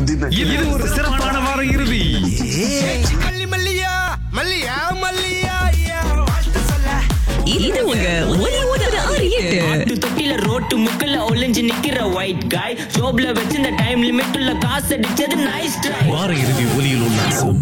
இது ஒரு சிறப்பான வார இறுதி மல்லி மல்லியா மல்லியா மல்லியா ஐயா, வாழ்த்து சொல்ல இது உங்க ஒலி ஒன்பது ஆறு எட்டு ஆட்டு தொட்டில ரோட்டு முக்கல்ல ஒளிஞ்சு நிக்கிற ஒயிட் காய் ஜோப்ல வச்சிருந்த டைம் லிமிட் உள்ள காசு அடிச்சது நைஸ் ட்ரை வார இறுதி ஒலியில் உல்லாசம்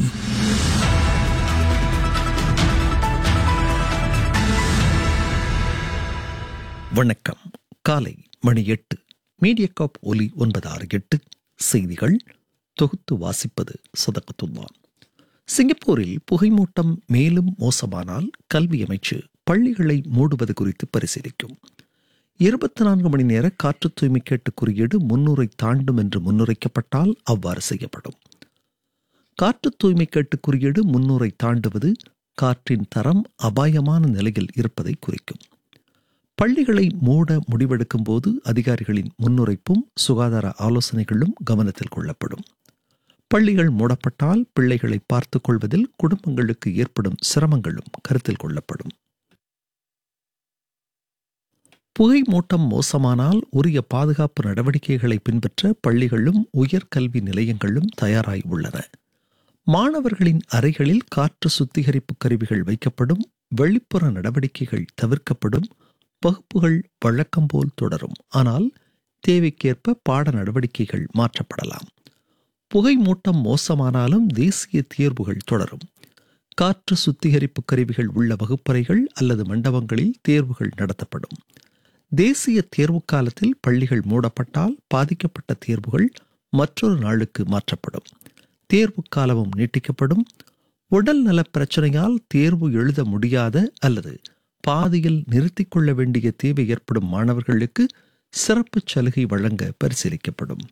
வணக்கம் காலை மணி எட்டு மீடியகாப் ஒலி ஒன்பது ஆறு எட்டு செய்திகள் தொகுத்து வாசிப்பது சதகத்துல்லான் சிங்கப்பூரில் புகைமூட்டம் மேலும் மோசமானால் கல்வி அமைச்சு பள்ளிகளை மூடுவது குறித்து பரிசீலிக்கும் இருபத்தி நான்கு மணி நேர காற்று தூய்மை கேட்டு குறியீடு முன்னூரை தாண்டும் என்று முன்னுரைக்கப்பட்டால் அவ்வாறு செய்யப்படும் காற்று தூய்மை கேட்டு குறியீடு முன்னூரை தாண்டுவது காற்றின் தரம் அபாயமான நிலையில் இருப்பதை குறிக்கும் பள்ளிகளை மூட முடிவெடுக்கும் போது அதிகாரிகளின் முன்னுரைப்பும் சுகாதார ஆலோசனைகளும் கவனத்தில் கொள்ளப்படும் பள்ளிகள் மூடப்பட்டால் பிள்ளைகளை பார்த்துக் கொள்வதில் குடும்பங்களுக்கு ஏற்படும் சிரமங்களும் கருத்தில் கொள்ளப்படும் புகை மூட்டம் மோசமானால் உரிய பாதுகாப்பு நடவடிக்கைகளை பின்பற்ற பள்ளிகளும் உயர்கல்வி நிலையங்களும் தயாராய் உள்ளன மாணவர்களின் அறைகளில் காற்று சுத்திகரிப்பு கருவிகள் வைக்கப்படும் வெளிப்புற நடவடிக்கைகள் தவிர்க்கப்படும் வகுப்புகள் வழக்கம் போல் தொடரும் ஆனால் தேவைக்கேற்ப பாட நடவடிக்கைகள் மாற்றப்படலாம் புகை மூட்டம் மோசமானாலும் தேசிய தேர்வுகள் தொடரும் காற்று சுத்திகரிப்பு கருவிகள் உள்ள வகுப்பறைகள் அல்லது மண்டபங்களில் தேர்வுகள் நடத்தப்படும் தேசிய தேர்வு காலத்தில் பள்ளிகள் மூடப்பட்டால் பாதிக்கப்பட்ட தேர்வுகள் மற்றொரு நாளுக்கு மாற்றப்படும் தேர்வு காலமும் நீட்டிக்கப்படும் உடல் நலப் பிரச்சனையால் தேர்வு எழுத முடியாத அல்லது பாதியில் நிறுத்திக் கொள்ள வேண்டிய தேவை ஏற்படும் மாணவர்களுக்கு சிறப்பு சலுகை வழங்க பரிசீலிக்கப்படும்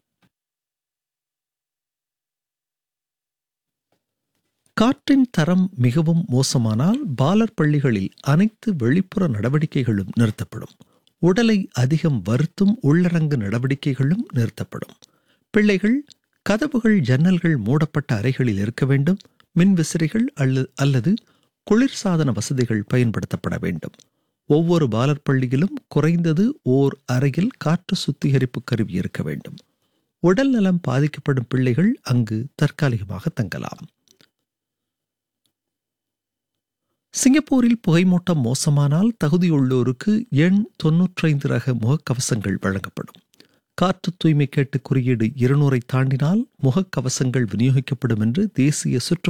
காற்றின் தரம் மிகவும் மோசமானால் பாலர் பள்ளிகளில் அனைத்து வெளிப்புற நடவடிக்கைகளும் நிறுத்தப்படும் உடலை அதிகம் வருத்தும் உள்ளரங்கு நடவடிக்கைகளும் நிறுத்தப்படும் பிள்ளைகள் கதவுகள் ஜன்னல்கள் மூடப்பட்ட அறைகளில் இருக்க வேண்டும் மின்விசிறிகள் அல்ல அல்லது குளிர்சாதன வசதிகள் பயன்படுத்தப்பட வேண்டும் ஒவ்வொரு பாலர் பள்ளியிலும் குறைந்தது ஓர் அறையில் காற்று சுத்திகரிப்பு கருவி இருக்க வேண்டும் உடல் நலம் பாதிக்கப்படும் பிள்ளைகள் அங்கு தற்காலிகமாக தங்கலாம் சிங்கப்பூரில் புகைமூட்டம் மோசமானால் தகுதியுள்ளோருக்கு எண் தொன்னூற்றைந்து ரக முகக்கவசங்கள் வழங்கப்படும் காற்று தூய்மை கேட்டு குறியீடு இருநூறை தாண்டினால் முகக்கவசங்கள் விநியோகிக்கப்படும் என்று தேசிய சுற்று